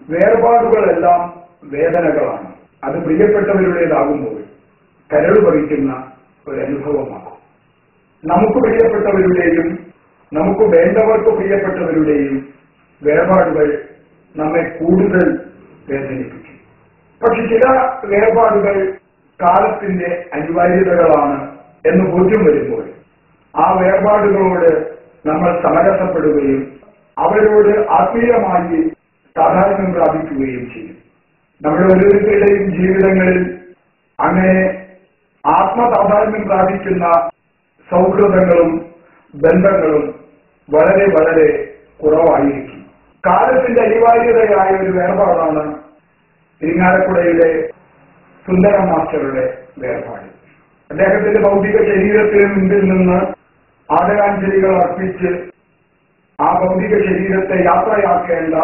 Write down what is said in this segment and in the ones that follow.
വേർപാടുകളെല്ലാം വേദനകളാണ് അത് പ്രിയപ്പെട്ടവരുടേതാകുമ്പോൾ കരൾ പറിക്കുന്ന ഒരു അനുഭവമാകും നമുക്ക് പ്രിയപ്പെട്ടവരുടെയും നമുക്ക് വേണ്ടവർക്ക് പ്രിയപ്പെട്ടവരുടെയും വേർപാടുകൾ നമ്മെ കൂടുതൽ വേദനിപ്പിക്കും പക്ഷെ ചില വേർപാടുകൾ കാലത്തിന്റെ അനിവാര്യതകളാണ് എന്ന് ബോധ്യം വരുമ്പോൾ ആ വേർപാടുകളോട് നമ്മൾ സമരസപ്പെടുകയും അവരോട് ആത്മീയമായി സാധാരണ പ്രാപിക്കുകയും ചെയ്യും നമ്മുടെ ഓരോരുത്തരുടെയും ജീവിതങ്ങളിൽ അങ്ങനെ ആത്മസാധാന്യം പ്രാപിക്കുന്ന സൗഹൃദങ്ങളും ബന്ധങ്ങളും വളരെ വളരെ കുറവായിരിക്കും കാലത്തിന്റെ അനിവാര്യതയായ ഒരു വേർപാടാണ് ഇരിങ്ങാലക്കുടയിലെ സുന്ദരം മാസ്റ്ററുടെ വേർപാട് അദ്ദേഹത്തിന്റെ ഭൗതിക ശരീരത്തിന് മുമ്പിൽ നിന്ന് ആദരാഞ്ജലികൾ അർപ്പിച്ച് ആ ഭൗതിക ശരീരത്തെ യാത്രയാക്കേണ്ട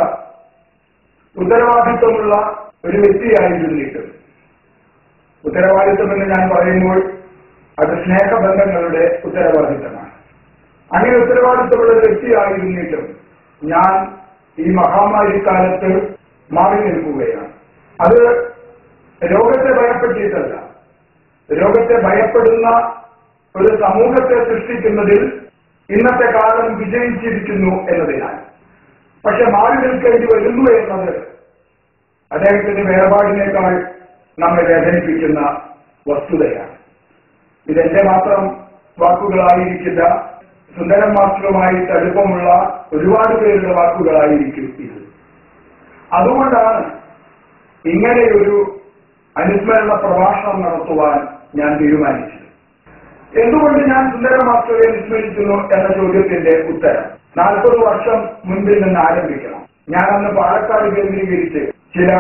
ഉത്തരവാദിത്വമുള്ള ഒരു വ്യക്തിയായിരുന്നിട്ട് ഉത്തരവാദിത്വം എന്ന് ഞാൻ പറയുമ്പോൾ അത് സ്നേഹബന്ധങ്ങളുടെ ഉത്തരവാദിത്തമാണ് അങ്ങനെ ഉത്തരവാദിത്തമുള്ള ഒരു വ്യക്തിയായിരുന്നിട്ടും ഞാൻ ഈ മഹാമാരി കാലത്ത് മാറി നിൽക്കുകയാണ് അത് രോഗത്തെ ഭയപ്പെട്ടിട്ടല്ല രോഗത്തെ ഭയപ്പെടുന്ന ഒരു സമൂഹത്തെ സൃഷ്ടിക്കുന്നതിൽ ഇന്നത്തെ കാലം വിജയിച്ചിരിക്കുന്നു എന്നതിനാൽ പക്ഷെ മാറി നിൽക്കേണ്ടി വരുന്നു എന്നത് അദ്ദേഹത്തിന്റെ വേർപാടിനേക്കാൾ നമ്മെ വേദനിപ്പിക്കുന്ന വസ്തുതയാണ് ഇതെന്റെ മാത്രം വാക്കുകളായിരിക്കില്ല സുന്ദരൻ മാസ്റ്ററുമായിട്ട് അടുപ്പമുള്ള ഒരുപാട് പേരുടെ വാക്കുകളായിരിക്കും ഇത് അതുകൊണ്ടാണ് ഇങ്ങനെയൊരു അനുസ്മരണ പ്രഭാഷണം നടത്തുവാൻ ഞാൻ തീരുമാനിച്ചത് എന്തുകൊണ്ട് ഞാൻ സുന്ദര മാസ്റ്ററെ അനുസ്മരിക്കുന്നു എന്ന ചോദ്യത്തിന്റെ ഉത്തരം നാൽപ്പത് വർഷം മുൻപിൽ നിന്ന് ആരംഭിക്കണം ഞാൻ അന്ന് പാലക്കാട് കേന്ദ്രീകരിച്ച് ചില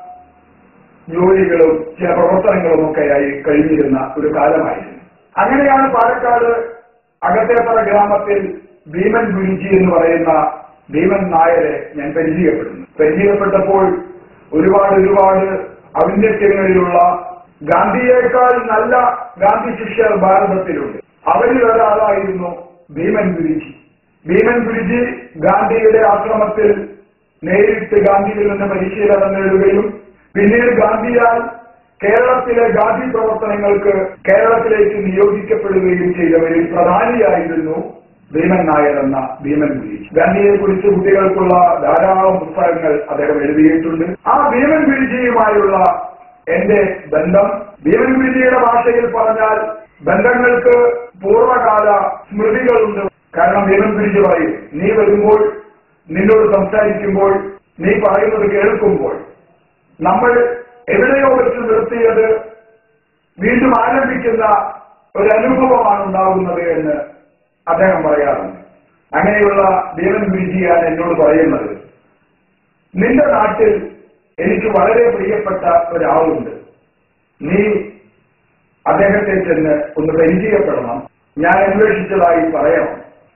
ജോലികളും ചില പ്രവർത്തനങ്ങളും ഒക്കെയായി കഴിഞ്ഞിരുന്ന ഒരു കാലമായിരുന്നു അങ്ങനെയാണ് പാലക്കാട് അകത്തേത്തറ ഗ്രാമത്തിൽ ഭീമൻ ഗുരുജി എന്ന് പറയുന്ന ഭീമൻ നായരെ ഞാൻ പരിചയപ്പെടുന്നു പരിചയപ്പെട്ടപ്പോൾ ഒരുപാട് ഒരുപാട് ഔന്നത്യങ്ങളിലുള്ള ഗാന്ധിയേക്കാൾ നല്ല ഗാന്ധി ശിഷ്യർ ഭാരതത്തിലുണ്ട് അവരിൽ ഒരാളായിരുന്നു ഭീമൻ ഗുരുജി ഭീമൻ ഗുരുജി ഗാന്ധിയുടെ ആശ്രമത്തിൽ നേരിട്ട് ഗാന്ധിയിൽ നിന്ന് പരിശീലനം നേടുകയും പിന്നീട് ഗാന്ധിയാൽ കേരളത്തിലെ ഗാന്ധി പ്രവർത്തനങ്ങൾക്ക് കേരളത്തിലേക്ക് നിയോഗിക്കപ്പെടുകയും ചെയ്തവരിൽ പ്രധാനിയായിരുന്നു ഭീമൻ നായർ എന്ന ഭീമൻ ഗുരുജി ഗാന്ധിയെ കുറിച്ച് കുട്ടികൾക്കുള്ള ധാരാളം പുസ്തകങ്ങൾ അദ്ദേഹം എഴുതിയിട്ടുണ്ട് ആ ഭീമൻ ഗുരുജിയുമായുള്ള എന്റെ ബന്ധം ഭീമൻ ഗുരുജിയുടെ ഭാഷയിൽ പറഞ്ഞാൽ ബന്ധങ്ങൾക്ക് പൂർവ്വകാല സ്മൃതികളുണ്ട് കാരണം ഭീമൻ ഗുരുജി പറയും നീ വരുമ്പോൾ നിന്നോട് സംസാരിക്കുമ്പോൾ നീ പറയുന്നത് കേൾക്കുമ്പോൾ നമ്മൾ എവിടെയോ വെച്ച് നിർത്തിയത് വീണ്ടും ആരംഭിക്കുന്ന ഒരു അനുഭവമാണ് ഉണ്ടാകുന്നത് എന്ന് അദ്ദേഹം പറയാറുണ്ട് അങ്ങനെയുള്ള ഭീമൻ ഗുരുജിയാണ് എന്നോട് പറയുന്നത് നിന്റെ നാട്ടിൽ എനിക്ക് വളരെ പ്രിയപ്പെട്ട ഒരാളുണ്ട് നീ അദ്ദേഹത്തെ ചെന്ന് ഒന്ന് പരിചയപ്പെടണം ഞാൻ അന്വേഷിച്ചതായി പറയണം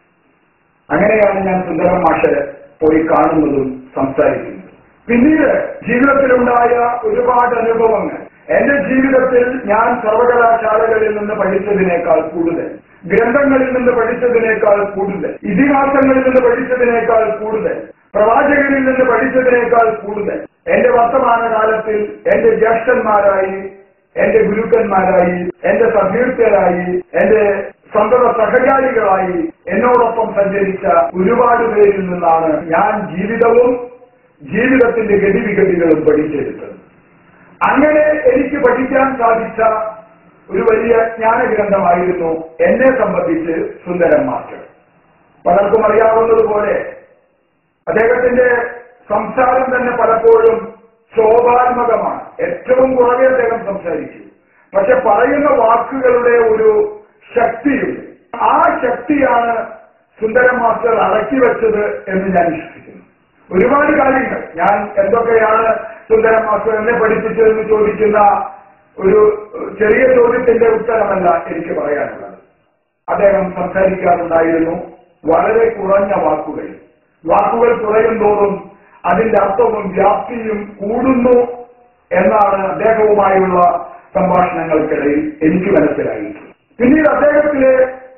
അങ്ങനെയാണ് ഞാൻ സുന്ദരം മാഷ് പോയി കാണുന്നതും സംസാരിക്കുന്നത് പിന്നീട് ജീവിതത്തിലുണ്ടായ ഒരുപാട് അനുഭവങ്ങൾ എന്റെ ജീവിതത്തിൽ ഞാൻ സർവകലാശാലകളിൽ നിന്ന് പഠിച്ചതിനേക്കാൾ കൂടുതൽ ഗ്രന്ഥങ്ങളിൽ നിന്ന് പഠിച്ചതിനേക്കാൾ കൂടുതൽ ഇതിഹാസങ്ങളിൽ നിന്ന് പഠിച്ചതിനേക്കാൾ കൂടുതൽ പ്രവാചകരിൽ നിന്ന് പഠിച്ചതിനേക്കാൾ കൂടുതൽ എന്റെ വർത്തമാനകാലത്തിൽ എന്റെ ജ്യേഷ്ഠന്മാരായി എന്റെ ഗുരുക്കന്മാരായി എന്റെ സതീർത്ഥരായി എന്റെ സന്തത സഹചാരികളായി എന്നോടൊപ്പം സഞ്ചരിച്ച ഒരുപാട് പേരിൽ നിന്നാണ് ഞാൻ ജീവിതവും ജീവിതത്തിന്റെ ഗതിവിഗതികളും പഠിച്ചെടുത്തത് അങ്ങനെ എനിക്ക് പഠിക്കാൻ സാധിച്ച ഒരു വലിയ ജ്ഞാനഗ്രന്ഥമായിരുന്നു എന്നെ സംബന്ധിച്ച് സുന്ദരൻ മാസ്റ്റർ പലർക്കും അറിയാവുന്നതുപോലെ അദ്ദേഹത്തിന്റെ സംസാരം തന്നെ പലപ്പോഴും ശോഭാത്മകമാണ് ഏറ്റവും കുറവേ അദ്ദേഹം സംസാരിച്ചു പക്ഷെ പറയുന്ന വാക്കുകളുടെ ഒരു ശക്തിയുണ്ട് ആ ശക്തിയാണ് സുന്ദരൻ മാസ്റ്റർ അടക്കി വെച്ചത് എന്ന് ഞാൻ വിശ്വസിക്കുന്നു ഒരുപാട് കാര്യങ്ങൾ ഞാൻ എന്തൊക്കെയാണ് സുന്ദരൻ മാസ്റ്റർ എന്നെ പഠിപ്പിച്ചതെന്ന് ചോദിക്കുന്ന ഒരു ചെറിയ ചോദ്യത്തിന്റെ ഉത്തരമല്ല എനിക്ക് പറയാനുള്ളത് അദ്ദേഹം സംസാരിക്കാറുണ്ടായിരുന്നു വളരെ കുറഞ്ഞ വാക്കുകൾ വാക്കുകൾ കുറയും തോറും അതിന്റെ അർത്ഥവും വ്യാപ്തിയും കൂടുന്നു എന്നാണ് അദ്ദേഹവുമായുള്ള സംഭാഷണങ്ങൾക്കിടയിൽ എനിക്ക് മനസ്സിലായി പിന്നീട് അദ്ദേഹത്തിലെ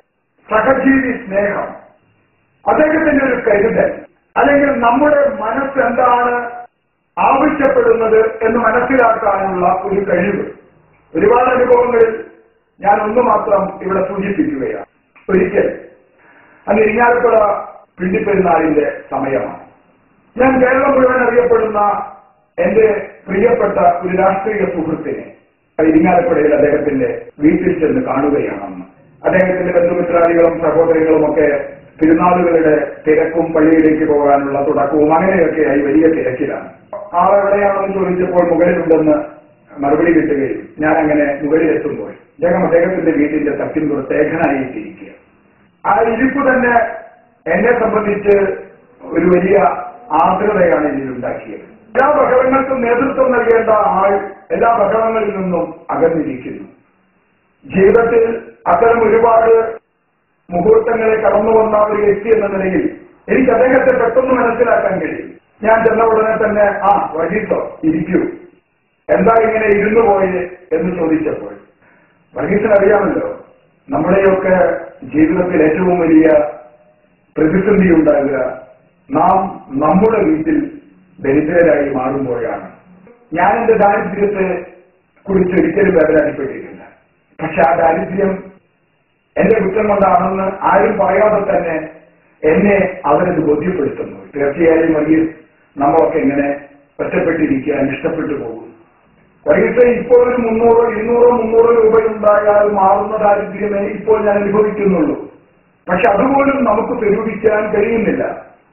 സഹജീവി സ്നേഹം അദ്ദേഹത്തിന്റെ ഒരു കരുതൽ അല്ലെങ്കിൽ നമ്മുടെ മനസ്സെന്താണ് ആവശ്യപ്പെടുന്നത് എന്ന് മനസ്സിലാക്കാനുള്ള ഒരു കഴിവ് ഒരുപാട് അനുഭവങ്ങളിൽ ഞാൻ ഒന്ന് മാത്രം ഇവിടെ സൂചിപ്പിക്കുകയാണ് ഒരിക്കൽ അന്ന് ഇരിങ്ങാലക്കുട പിണ്ടിപ്പെരുന്നാളിന്റെ സമയമാണ് ഞാൻ കേരളം മുഴുവൻ അറിയപ്പെടുന്ന എന്റെ പ്രിയപ്പെട്ട ഒരു രാഷ്ട്രീയ സുഹൃത്തിനെ ഇരിങ്ങാലക്കുടയിൽ അദ്ദേഹത്തിന്റെ വീട്ടിൽ ചെന്ന് കാണുകയാണ് അന്ന് അദ്ദേഹത്തിന്റെ ബന്ധുമിത്രാദികളും സഹോദരികളും ഒക്കെ തിരുനാളുകളുടെ തിരക്കും പള്ളിയിലേക്ക് പോകാനുള്ള തുടക്കവും അങ്ങനെയൊക്കെയായി വലിയ തിരക്കിലാണ് ആളെവിടെയാണെന്ന് ചോദിച്ചപ്പോൾ മുകളിലുണ്ടെന്ന് മറുപടി കിട്ടുകയും ഞാൻ അങ്ങനെ മുകളിലെത്തുമ്പോൾ അദ്ദേഹം അദ്ദേഹത്തിന്റെ വീട്ടിന്റെ തട്ടിൻ പുറത്തേഖനായിട്ടിരിക്കുക ആ ഇരിപ്പ് തന്നെ എന്നെ സംബന്ധിച്ച് ഒരു വലിയ ആർദ്രതയാണ് ഇതിലുണ്ടാക്കിയത് എല്ലാ ബഹളങ്ങൾക്കും നേതൃത്വം നൽകേണ്ട ആൾ എല്ലാ ബഹളങ്ങളിൽ നിന്നും അകന്നിരിക്കുന്നു ജീവിതത്തിൽ അത്തരം ഒരുപാട് മുഹൂർത്തങ്ങളെ കടന്നു വന്ന ഒരു വ്യക്തി എന്ന നിലയിൽ എനിക്ക് അദ്ദേഹത്തെ പെട്ടെന്ന് മനസ്സിലാക്കാൻ കഴിയും ഞാൻ ചെന്ന ഉടനെ തന്നെ ആ വൈകിട്ടോ ഇരിക്കൂ എന്താ ഇങ്ങനെ ഇരുന്നു പോയത് എന്ന് ചോദിച്ചപ്പോൾ വർഗീസിന് അറിയാമല്ലോ നമ്മുടെയൊക്കെ ജീവിതത്തിൽ ഏറ്റവും വലിയ പ്രതിസന്ധി ഉണ്ടാകുക നാം നമ്മുടെ വീട്ടിൽ ദരിദ്രരായി മാറുമ്പോഴാണ് ഞാൻ എന്റെ ദാരിദ്ര്യത്തെ കുറിച്ച് ഒരിക്കലും വേദനാടിപ്പെട്ടിട്ടില്ല പക്ഷെ ആ ദാരിദ്ര്യം എന്റെ കുറ്റം കൊണ്ടാണെന്ന് ആരും പറയാതെ തന്നെ എന്നെ അവരത് ബോധ്യപ്പെടുത്തുന്നു തീർച്ചയായും വർഗീസ് നമ്മളൊക്കെ ഇങ്ങനെ ഒറ്റപ്പെട്ടിരിക്കാൻ ഇഷ്ടപ്പെട്ടു പോകും വർഗീസ് ഇപ്പോൾ ഒരു മുന്നൂറോ ഇരുന്നൂറോ മുന്നൂറോ രൂപയുണ്ടായാൽ മാറുന്ന ദാരിദ്ര്യമേ ഇപ്പോൾ ഞാൻ അനുഭവിക്കുന്നുള്ളൂ പക്ഷെ അതുപോലും നമുക്ക് സ്വരൂപിക്കാൻ കഴിയുന്നില്ല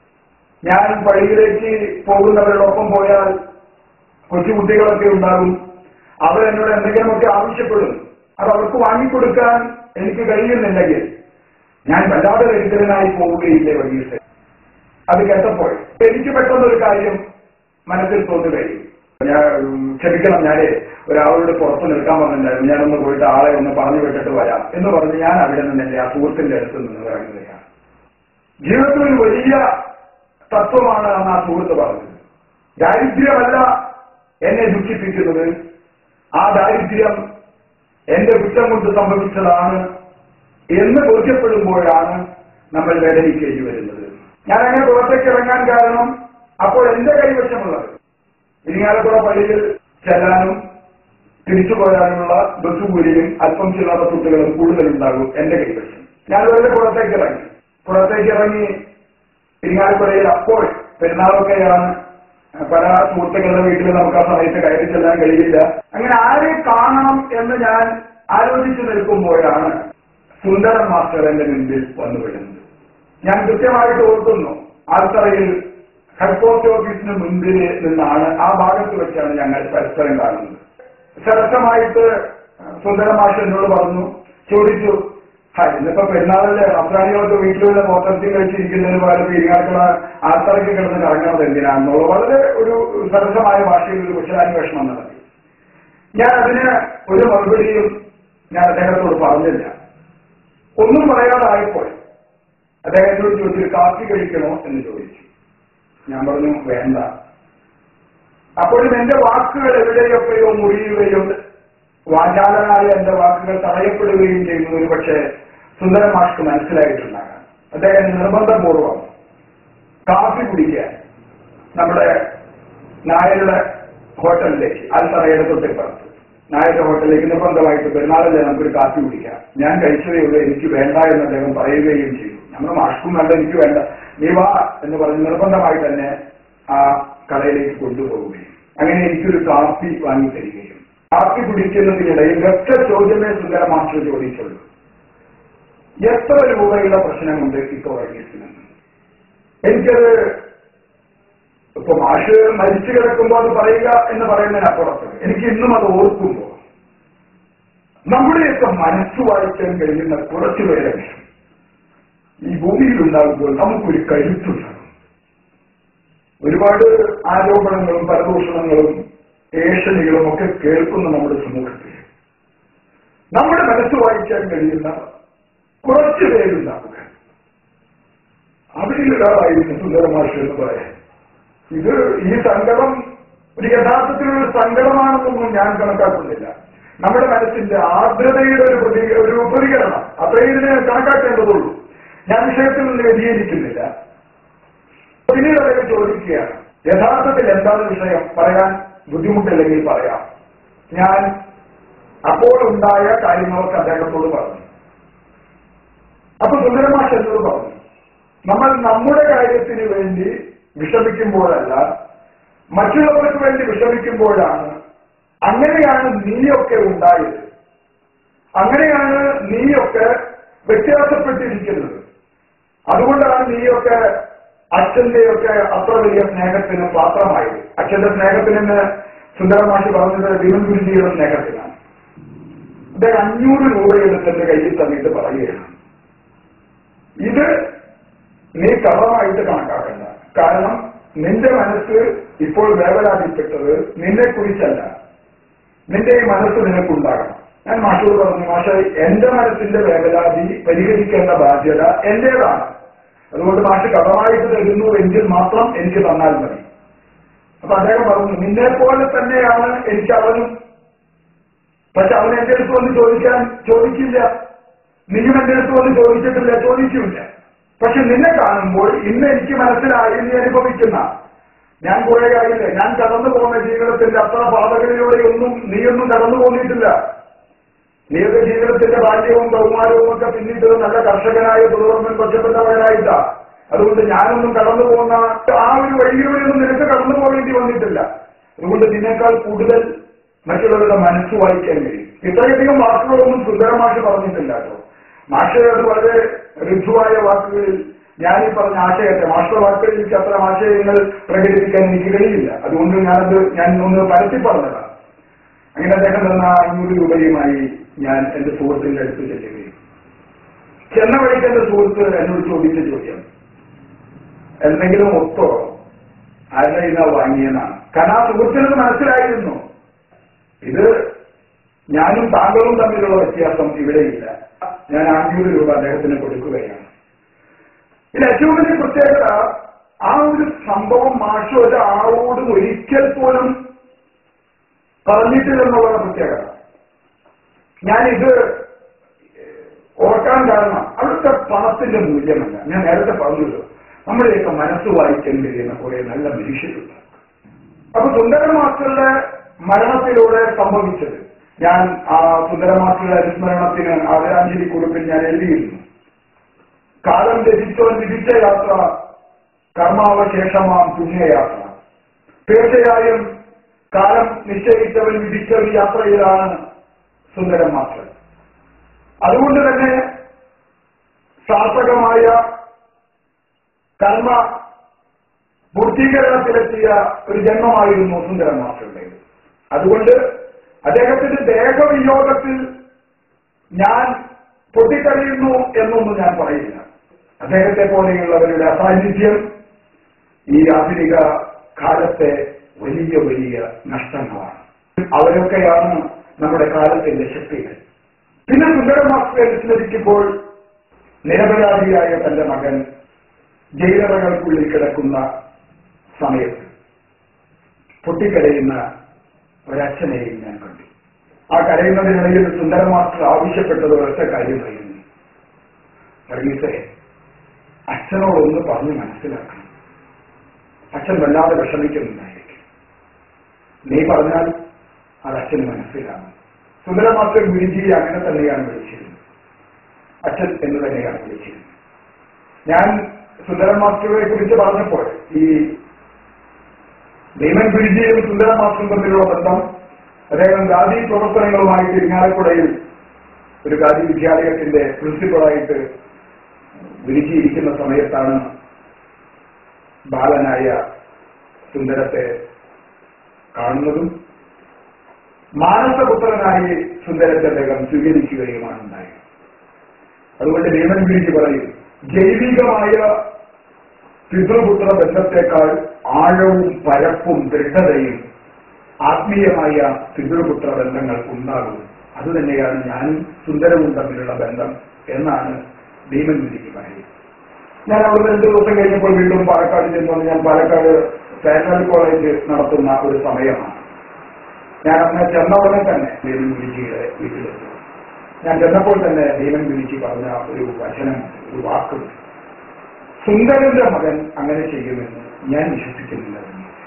ഞാൻ പള്ളിയിലേക്ക് പോകുന്നവരോടൊപ്പം പോയാൽ കൊച്ചുകുട്ടികളൊക്കെ ഉണ്ടാകും അവരെന്നോട് എന്തെങ്കിലുമൊക്കെ ആവശ്യപ്പെടും അത് അവർക്ക് വാങ്ങിക്കൊടുക്കാൻ എനിക്ക് കഴിയുന്നില്ലെങ്കിൽ ഞാൻ വല്ലാതെ ദരിദ്രനായി പോവുകയില്ലേ വൈകിട്ട് അത് കേട്ടപ്പോൾ എനിക്ക് പെട്ടെന്നൊരു കാര്യം മനസ്സിൽ തോന്നുകയും ഞാൻ ഉം, ക്ഷമിക്കണം ഞാനേ ഒരാളോട് പുറത്ത് നിൽക്കാൻ പറഞ്ഞിട്ടുണ്ടായിരുന്നു ഞാനൊന്ന് പോയിട്ട് ആളെ ഒന്ന് പറഞ്ഞു വിട്ടിട്ട് വരാം എന്ന് പറഞ്ഞ് ഞാൻ അവിടെ നിന്ന് എന്റെ ആ സുഹൃത്തിന്റെ അടുത്ത് നിന്ന് ഇറങ്ങുകയാണ് ജീവിതത്തിൽ ഒരു വലിയ തത്വമാണ് അന്ന് ആ സുഹൃത്ത് പറഞ്ഞത് ദാരിദ്ര്യമല്ല എന്നെ ദുഃഖിപ്പിക്കുന്നത് ആ ദാരിദ്ര്യം എന്റെ കുറ്റം കൊണ്ട് സംഭവിച്ചതാണ് എന്ന് ബോധ്യപ്പെടുമ്പോഴാണ് നമ്മൾ വേദനിക്കേണ്ടി വരുന്നത് ഞാൻ അങ്ങനെ പുറത്തേക്ക് ഇറങ്ങാൻ കാരണം അപ്പോൾ എന്റെ കൈവശമുള്ളത് ഇരിങ്ങാലക്കുട പള്ളിയിൽ ചെല്ലാനും തിരിച്ചു പോരാനുള്ള ബസ്സുകൂലിയും അല്പം ചില്ലറ തുട്ടുകളും കൂടുതലുണ്ടാകും എന്റെ കൈവശം ഞാൻ വെറുതെ പുറത്തേക്ക് ഇറങ്ങി പുറത്തേക്ക് ഇറങ്ങി ഇരിങ്ങാലക്കുടയിൽ അപ്പോൾ പെരുന്നാളൊക്കെയാണ് പല സുഹൃത്തുക്കളുടെ വീട്ടിൽ നമുക്ക് ആ സമയത്ത് കയറി ചെല്ലാൻ കഴിയില്ല അങ്ങനെ ആരെ കാണണം എന്ന് ഞാൻ ആലോചിച്ചു നിൽക്കുമ്പോഴാണ് സുന്ദരൻ മാസ്റ്റർ എന്റെ മുൻപിൽ വന്നു വിടുന്നത് ഞാൻ കൃത്യമായിട്ട് ഓർക്കുന്നു ആൽത്തറയിൽ ഹെഡ് പോസ്റ്റ് ഓഫീസിന് മുൻപിൽ നിന്നാണ് ആ ഭാഗത്ത് വെച്ചാണ് ഞങ്ങൾ പരസ്പരം കാണുന്നത് സരസമായിട്ട് സുന്ദര മാഷ് എന്നോട് പറഞ്ഞു ചോദിച്ചു ഹാ ഇന്നിപ്പോ പെരുന്നാളല്ലേ അഫ്ഗാനികളൊക്കെ വീട്ടിലുള്ള പോത്തരത്തിൽ കഴിച്ചിരിക്കുന്നതിന് പകരം പെരുന്നാൾക്കുള്ള ആൾത്തറയ്ക്ക് കിടന്ന് കറങ്ങുന്നത് എന്തിനാണെന്നുള്ള വളരെ ഒരു സരസമായ ഭാഷയിൽ ഒരു കുശലാന്വേഷണം നടത്തി ഞാൻ അതിന് ഒരു മറുപടിയും ഞാൻ അദ്ദേഹത്തോട് പറഞ്ഞില്ല ഒന്നും പറയാതായപ്പോൾ അദ്ദേഹത്തോട് ചോദിച്ചു കാപ്പി കഴിക്കണോ എന്ന് ചോദിച്ചു ഞാൻ പറഞ്ഞു വേണ്ട അപ്പോഴും എന്റെ വാക്കുകൾ എവിടെയൊക്കെയോ മുറിയുകയും വാചാലനായ എന്റെ വാക്കുകൾ തടയപ്പെടുകയും ചെയ്യുന്നു ഒരു പക്ഷേ സുന്ദര മാഷ്ക്ക് മനസ്സിലായിട്ടുണ്ടാകാം അദ്ദേഹം നിർബന്ധപൂർവം കാപ്പി കുടിക്കാൻ നമ്മുടെ നായരുടെ ഹോട്ടലിലേക്ക് അൽത്തറയുടെ തൊട്ടിപ്പുറത്ത് നായരുടെ ഹോട്ടലിലേക്ക് നിർബന്ധമായിട്ട് പെരുന്നാളിലെ നമുക്കൊരു കാപ്പി കുടിക്കാം ഞാൻ കഴിച്ചതേ ഉള്ളൂ എനിക്ക് വേണ്ട എന്ന് അദ്ദേഹം പറയുകയും ചെയ്തു നമ്മുടെ മാഷ്ക്കും വേണ്ട എനിക്ക് വേണ്ട നീ വാ എന്ന് പറഞ്ഞ് നിർബന്ധമായി തന്നെ ആ കടയിലേക്ക് കൊണ്ടുപോവുകയും അങ്ങനെ എനിക്കൊരു കാപ്പി വാങ്ങി തരികയും കാപ്പി കുടിക്കുന്നതിനിടയിൽ ഒറ്റ ചോദ്യമേ സുന്ദര മാസ്റ്റർ ചോദിച്ചുള്ളൂ എത്ര രൂപയുള്ള പ്രശ്നമുണ്ട് ഇപ്പൊ വർഗീസിന് എനിക്കത് ഇപ്പൊ മാഷ് മരിച്ചു കിടക്കുമ്പോൾ അത് പറയുക എന്ന് പറയുന്നതിനപ്പുറത്ത് എനിക്ക് ഇന്നും അത് ഓർക്കുമ്പോൾ നമ്മുടെയൊക്കെ മനസ്സ് വായിക്കാൻ കഴിയുന്ന കുറച്ചുപേരെ ഈ ഭൂമിയിൽ ഉണ്ടാകുമ്പോൾ നമുക്കൊരു കരുത്തുണ്ടാകും ഒരുപാട് ആരോപണങ്ങളും പരദൂഷണങ്ങളും ഏഷണികളും ഒക്കെ കേൾക്കുന്ന നമ്മുടെ സമൂഹത്തിൽ നമ്മുടെ മനസ്സ് വായിക്കാൻ കഴിയുന്ന കുറച്ചു പേരുണ്ടാവുക അവരിൽ ഒരാളായിരുന്നു സുന്ദരമാഷ് എന്ന് പറയാൻ ഇത് ഈ സങ്കടം ഒരു യഥാർത്ഥത്തിലുള്ള സങ്കടമാണെന്നൊന്നും ഞാൻ കണക്കാക്കുന്നില്ല നമ്മുടെ മനസ്സിന്റെ ആർദ്രതയുടെ ഒരു പ്രതി ഒരു പ്രതികരണം അത്രയും ഇതിനെ കണക്കാക്കേണ്ടതുള്ളൂ ഞാൻ വിഷയത്തിൽ നിന്ന് വ്യതിചരിക്കുന്നില്ല പിന്നീട് അദ്ദേഹം ചോദിക്കുകയാണ് യഥാർത്ഥത്തിൽ എന്താണ് വിഷയം പറയാൻ ബുദ്ധിമുട്ടില്ലെങ്കിൽ പറയാം ഞാൻ അപ്പോൾ ഉണ്ടായ കാര്യങ്ങളൊക്കെ അദ്ദേഹത്തോട് പറഞ്ഞു അപ്പൊ സുന്ദരമാഷ് എന്നോട് പറഞ്ഞു നമ്മൾ നമ്മുടെ കാര്യത്തിന് വേണ്ടി വിഷമിക്കുമ്പോഴല്ല മറ്റുള്ളവർക്ക് വേണ്ടി വിഷമിക്കുമ്പോഴാണ് അങ്ങനെയാണ് നീയൊക്കെ ഉണ്ടായത് അങ്ങനെയാണ് നീയൊക്കെ വ്യത്യാസപ്പെട്ടിരിക്കുന്നത് അതുകൊണ്ടാണ് നീയൊക്കെ അച്ഛന്റെയൊക്കെ അത്ര വലിയ സ്നേഹത്തിന് പാത്രമായത് അച്ഛന്റെ സ്നേഹത്തിനെന്ന് സുന്ദരമാഷി പറഞ്ഞത് ഭീമൻ ഗുരുജിയുടെ സ്നേഹത്തിനാണ് അദ്ദേഹം അഞ്ഞൂറ് രൂപ എടുത്തിട്ട് കയ്യിൽ തന്നിട്ട് പറയുകയാണ് ഇത് നീ കടമായിട്ട് കണക്കാക്കണ്ട കാരണം നിന്റെ മനസ്സ് ഇപ്പോൾ വേവലാതിപ്പെട്ടത് നിന്നെ കുറിച്ചല്ല നിന്റെ ഈ മനസ്സ് നിനക്കുണ്ടാകണം ഞാൻ മാഷോട് പറഞ്ഞു മാഷ എന്റെ മനസ്സിന്റെ വേവലാതി പരിഹരിക്കേണ്ട ബാധ്യത എന്റേതാണ് അതുകൊണ്ട് മാഷ് കടമായിട്ട് തരുന്നു എങ്കിൽ മാത്രം എനിക്ക് തന്നാൽ മതി അപ്പൊ അദ്ദേഹം പറഞ്ഞു നിന്നെ പോലെ തന്നെയാണ് എനിക്ക് അവനും പക്ഷെ അവൻ എന്റെ അടുത്ത് വന്ന് ചോദിക്കാൻ ചോദിക്കില്ല നീയും എന്റെ അടുത്ത് വന്ന് ചോദിച്ചിട്ടില്ല ചോദിക്കില്ല പക്ഷെ നിന്നെ കാണുമ്പോൾ ഇന്ന് എനിക്ക് മനസ്സിലായി നീ അനുഭവിക്കുന്ന ഞാൻ കുറെ കാര്യമില്ല ഞാൻ കടന്നു പോകുന്ന ജീവിതത്തിന്റെ അത്ര പാതകളിലൂടെയൊന്നും നീയൊന്നും കടന്നു പോന്നിട്ടില്ല നീയൊക്കെ ജീവിതത്തിന്റെ ബാല്യവും ബഹുമാനവും ഒക്കെ പിന്നിട്ട് നല്ല കർഷകനായ തുടർന്നും കൊച്ചപ്പെട്ടവനായിട്ടാ അതുകൊണ്ട് ഞാനൊന്നും കടന്നു പോകുന്ന ആ ഒരു വഴിയിലൂടെയൊന്നും നിനക്ക് കടന്നു പോകേണ്ടി വന്നിട്ടില്ല അതുകൊണ്ട് നിന്നേക്കാൾ കൂടുതൽ മറ്റുള്ളവരുടെ മനസ്സ് വായിക്കാൻ കഴിയും ഇത്രയധികം വാക്കുകളൊന്നും സുന്ദരമാഷ് പറഞ്ഞിട്ടില്ല കേട്ടോ മാഷ് അത് വളരെ ഋതുവായ വാക്കുകളിൽ ഞാൻ ഈ പറഞ്ഞ ആശയത്തെ മാഷ്ട വാക്കുകളിൽ എനിക്ക് അത്തരം ആശയങ്ങൾ പ്രകടിപ്പിക്കാൻ എനിക്ക് കഴിയില്ല അതുകൊണ്ട് ഞാനത് ഞാൻ ഒന്ന് പരത്തി പറഞ്ഞതാണ് അങ്ങനെ അദ്ദേഹം തന്ന അഞ്ഞൂറ് രൂപയുമായി ഞാൻ എന്റെ സുഹൃത്തിന്റെ അടുത്ത് ചെല്ലുകയും ചെന്ന വഴിക്ക് എന്റെ സുഹൃത്ത് എന്നോട് ചോദിച്ച ചോദ്യം എന്തെങ്കിലും ഒത്തോ ആരുടെ ഇതാ വാങ്ങിയെന്നാണ് കാരണം ആ സുഹൃത്തിനത് മനസ്സിലായിരുന്നു ഇത് ഞാനും താങ്കളും തമ്മിലുള്ള വ്യത്യാസം ഇവിടെയില്ല ഞാൻ അഞ്ഞൂറ് രൂപ അദ്ദേഹത്തിന് കൊടുക്കുകയാണ് ഇത് ഏറ്റവും വലിയ പ്രത്യേകത ആ ഒരു സംഭവം മാഷ് ഒരാളോടും ഒരിക്കൽ പോലും പറഞ്ഞിട്ടില്ലെന്നുള്ളതാണ് പ്രത്യേകത ഞാനിത് ഓർക്കാൻ കാരണം അവിടുത്തെ പണത്തിന്റെ മൂല്യമല്ല ഞാൻ നേരത്തെ പറഞ്ഞല്ലോ നമ്മുടെയൊക്കെ മനസ്സ് വായിക്കാൻ കഴിയുന്ന കുറെ നല്ല മനുഷ്യരുണ്ട് അപ്പൊ സുന്ദരമാക്കളുടെ മരണത്തിലൂടെ സംഭവിച്ചത് ഞാൻ ആ സുന്ദരമാക്കളുടെ അനുസ്മരണത്തിന് ആദരാഞ്ജലി കുറിപ്പിൽ ഞാൻ എഴുതിയിരുന്നു കാലം രചിച്ചവൻ വിധിച്ച യാത്ര കർമാവശേഷമാം പുണ്യയാത്ര തീർച്ചയായും കാലം നിശ്ചയിച്ചവൻ വിധിച്ച ഒരു യാത്രയിലാണ് സുന്ദരം മാസ്റ്റർ അതുകൊണ്ട് തന്നെ സാർത്ഥകമായ കർമ്മ പൂർത്തീകരണത്തിലെത്തിയ ഒരു ജന്മമായിരുന്നു സുന്ദരൻ മാസ്റ്ററുടേത് അതുകൊണ്ട് അദ്ദേഹത്തിന്റെ ദേഹവിയോഗത്തിൽ ഞാൻ പൊട്ടിക്കറിയുന്നു എന്നൊന്നും ഞാൻ പറയില്ല അദ്ദേഹത്തെ പോലെയുള്ളവരുടെ അസാന്നിധ്യം ഈ ആധുനിക കാലത്തെ വലിയ വലിയ നഷ്ടങ്ങളാണ് അവരൊക്കെയാണ് നമ്മുടെ കാലത്തിന്റെ ശക്തികൾ പിന്നെ സുന്ദരൻ മാസ്റ്ററെ അനുസ്മരിക്കുമ്പോൾ നിരപരാധിയായ തന്റെ മകൻ ജയിലറകൾക്കുള്ളിൽ കിടക്കുന്ന സമയത്ത് പൊട്ടിക്കരയുന്ന ഒരച്ഛനെയും ഞാൻ കണ്ടു ആ കരയുന്നതിനിടയിൽ സുന്ദര മാസ്റ്റർ ആവശ്യപ്പെട്ടത് ഒരൊറ്റ കാര്യമായിരുന്നു വർഗീസേ അച്ഛനോടൊന്ന് പറഞ്ഞ് മനസ്സിലാക്കണം അച്ഛൻ വല്ലാതെ വിഷമിക്കുന്നുണ്ടായിരിക്കും നീ പറഞ്ഞാൽ അത് അച്ഛന് മനസ്സിലാകും സുന്ദര മാസ്റ്റർ ഗുരുജിയെ അങ്ങനെ തന്നെയാണ് വിളിച്ചിരുന്നത് അച്ഛൻ എന്ന് തന്നെയാണ് വിളിച്ചിരുന്നത് ഞാൻ സുന്ദരൻ മാസ്റ്ററെ കുറിച്ച് പറഞ്ഞപ്പോൾ ഈ ഭീമൻ ഗുരുജിയും സുന്ദര മാസ്റ്ററും തമ്മിലുള്ള ബന്ധം അദ്ദേഹം ഗാന്ധി പ്രവർത്തനങ്ങളുമായിട്ട് ഇരിങ്ങാലക്കുടയിൽ ഒരു ഗാന്ധി വിദ്യാലയത്തിന്റെ പ്രിൻസിപ്പളായിട്ട് ഗുരുജി ഇരിക്കുന്ന സമയത്താണ് ബാലനായ സുന്ദരത്തെ കാണുന്നതും മാനസപുത്രനായി സുന്ദരത്തെ അദ്ദേഹം സ്വീകരിക്കുകയുമാണ് ഉണ്ടായത് അതുകൊണ്ട് ഭീമൻ ഗുരുജി പറയും ജൈവികമായ പിതൃപുത്ര ബന്ധത്തെക്കാൾ ആഴവും പരപ്പും ദൃഢതയും ആത്മീയമായ പിതൃപുത്ര ബന്ധങ്ങൾ ഉണ്ടാകും അതുതന്നെയാണ് ഞാനും സുന്ദരവും തമ്മിലുള്ള ബന്ധം എന്നാണ് ഭീമൻ ഗുരുജി പറയുന്നത് ഞാൻ അവിടെ രണ്ട് ദിവസം കഴിഞ്ഞപ്പോൾ വീണ്ടും പാലക്കാട് ചെന്നു ഞാൻ പാലക്കാട് ഫാഷണൽ കോളേജ് നടത്തുന്ന ഒരു സമയമാണ് ഞാൻ അന്ന് ചെന്ന ഉടനെ തന്നെ ഭീമൻ ഗുരുജിയുടെ വീട്ടിലെത്തി ഞാൻ ചെന്നപ്പോൾ തന്നെ ഭീമൻ ഗുരുജി പറഞ്ഞ ഒരു വചനം ഒരു വാക്കുണ്ട് സുന്ദരന്റെ മകൻ അങ്ങനെ ചെയ്യുമെന്ന് ഞാൻ വിശ്വസിക്കുന്നില്ല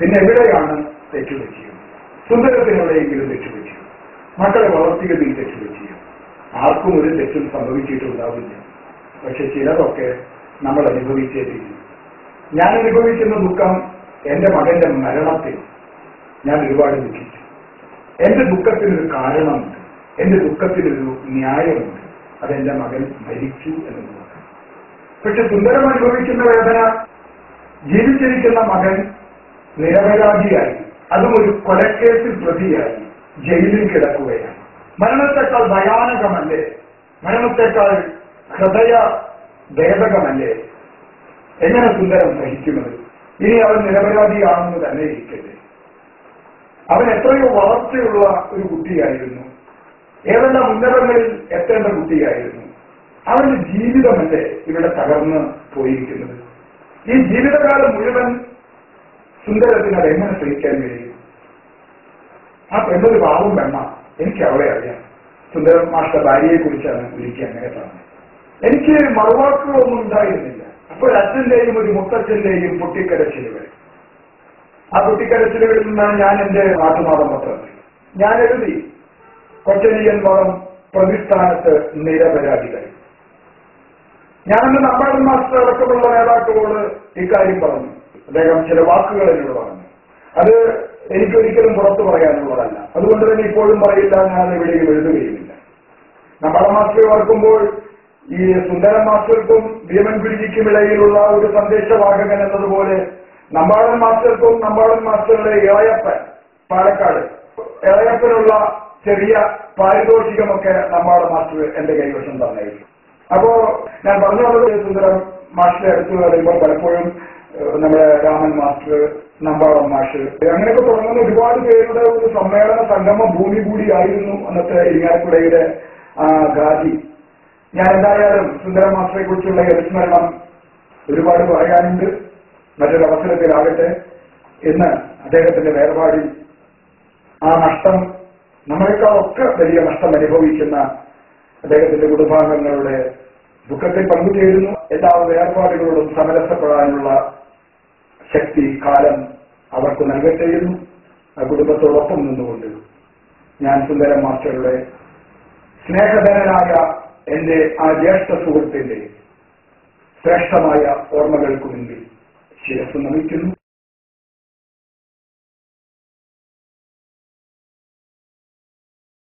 പിന്നെ എവിടെയാണ് തെറ്റുപറ്റിയത് സുന്ദരത്തിനെവിടെയെങ്കിലും തെറ്റുപറ്റിയത് മക്കളെ വളർത്തിയതിൽ തെറ്റുപറ്റിയത് ആർക്കും ഒരു തെറ്റും സംഭവിച്ചിട്ടുണ്ടാവില്ല പക്ഷെ ചിലതൊക്കെ നമ്മൾ അനുഭവിച്ചേ തീരും ഞാൻ അനുഭവിക്കുന്ന ദുഃഖം എന്റെ മകന്റെ മരണത്തിൽ ഞാൻ ഒരുപാട് ദുഃഖിച്ചു എന്റെ ദുഃഖത്തിനൊരു കാരണമുണ്ട് എന്റെ ദുഃഖത്തിനൊരു ന്യായമുണ്ട് അതെന്റെ മകൻ മരിച്ചു എന്നുള്ളത് പക്ഷെ സുന്ദരം അനുഭവിക്കുന്ന വേദന ജീവിച്ചിരിക്കുന്ന മകൻ നിരപരാധിയായി അതും ഒരു കൊലക്കേസിൽ പ്രതിയായി ജയിലിൽ കിടക്കുകയാണ് മരണത്തെക്കാൾ ഭയാനകമല്ലേ മരണത്തെക്കാൾ ഹൃദയ ഭേദകമല്ലേ എങ്ങനെ സുന്ദരം സഹിക്കുന്നത് ഇനി അവൻ നിരപരാധിയാണെന്ന് തന്നെ ഇരിക്കട്ടെ അവൻ എത്രയോ വളർച്ചയുള്ള ഒരു കുട്ടിയായിരുന്നു ഏതെല്ലാം ഉന്നതങ്ങളിൽ എത്തേണ്ട കുട്ടിയായിരുന്നു അവന്റെ ജീവിതമല്ലേ ഇവിടെ തകർന്ന് പോയിരിക്കുന്നത് ഈ ജീവിതകാലം മുഴുവൻ സുന്ദരത്തിന് അത് എങ്ങനെ സഹിക്കാൻ കഴിയും ആ പെണ്ണൊരു പാവം പെണ്ണ എനിക്ക് അവളെ അറിയാം സുന്ദരൻ മാഷ്ട ഭാര്യയെ കുറിച്ചാണ് ഒരിക്കൽ അങ്ങനെ പറഞ്ഞത് എനിക്ക് മറുവാക്കുകളൊന്നും ഉണ്ടായിരുന്നില്ല അപ്പോൾ അച്ഛന്റെയും ഒരു മുത്തച്ഛന്റെയും പൊട്ടിക്കരച്ചിലുകൾ ആ പൊട്ടിക്കരച്ചിലുകളിൽ നിന്നാണ് ഞാൻ എന്റെ നാട്ടുനാടൻ പത്രത്തിൽ ഞാൻ എഴുതി കൊച്ചനിയൻ മകം പ്രതിസ്ഥാനത്ത് നിരപരാധികൾ ഞാനന്ന് നമ്പാടൻ മാസ്റ്റർ അടക്കമുള്ള നേതാക്കളോട് ഇക്കാര്യം പറഞ്ഞു അദ്ദേഹം ചില വാക്കുകൾ എന്നോട് പറഞ്ഞു അത് എനിക്കൊരിക്കലും പുറത്തു പറയാനുള്ളതല്ല അതുകൊണ്ട് തന്നെ ഇപ്പോഴും പറയില്ല ഞാൻ എവിടെയും എഴുതുകയുമില്ല നമ്പാടൻ മാസ്റ്റർ ഓർക്കുമ്പോൾ ഈ സുന്ദരൻ മാസ്റ്റർക്കും ഭീമൻ പിടിക്കും ഇടയിലുള്ള ഒരു സന്ദേശവാഹകൻ എന്നതുപോലെ നമ്പാടൻ മാസ്റ്റർക്കും നമ്പാടൻ മാസ്റ്ററുടെ ഇളയപ്പൻ പാലക്കാട് ഇളയപ്പനുള്ള ചെറിയ പാരിതോഷികമൊക്കെ നമ്പാടൻ മാസ്റ്റർ എന്റെ കൈവശം തന്നായിരിക്കും അപ്പോ ഞാൻ പറഞ്ഞു വന്നത് സുന്ദരം മാഷിനെ അടുത്ത് പറയുമ്പോൾ പലപ്പോഴും ഏഹ്, നമ്മുടെ രാമൻ മാസ്റ്റർ നമ്പാടം മാഷ് അങ്ങനെയൊക്കെ തുടങ്ങുന്ന ഒരുപാട് പേരുടെ ഒരു സമ്മേളന സംഗമ ഭൂമി കൂടിയായിരുന്നു അന്നത്തെ ഇരിങ്ങാലക്കുടയുടെ ആ ഗാന്ധി ഞാൻ എന്തായാലും സുന്ദര മാസ്റ്ററെ കുറിച്ചുള്ള അനുസ്മരണം ഒരുപാട് പറയാനുണ്ട് മറ്റൊരു അവസരത്തിലാകട്ടെ എന്ന് അദ്ദേഹത്തിന്റെ വേർപാടിൽ ആ നഷ്ടം നമ്മളെക്കാളൊക്കെ വലിയ നഷ്ടം അനുഭവിക്കുന്ന അദ്ദേഹത്തിന്റെ കുടുംബാംഗങ്ങളുടെ ദുഃഖത്തിൽ പങ്കുചേരുന്നു എല്ലാ വേർപാടുകളോടും സമരസപ്പെടാനുള്ള ശക്തി കാലം അവർക്ക് നൽകട്ടെയെന്നും ആ കുടുംബത്തോടൊപ്പം നിന്നുകൊണ്ട് ഞാൻ സുന്ദരൻ മാസ്റ്ററുടെ സ്നേഹധനനായ എന്റെ ആ ജ്യേഷ്ഠ സുഹൃത്തിന്റെ ശ്രേഷ്ഠമായ ഓർമ്മകൾക്ക് മുൻപിൽ ശിരസ് നമിക്കുന്നു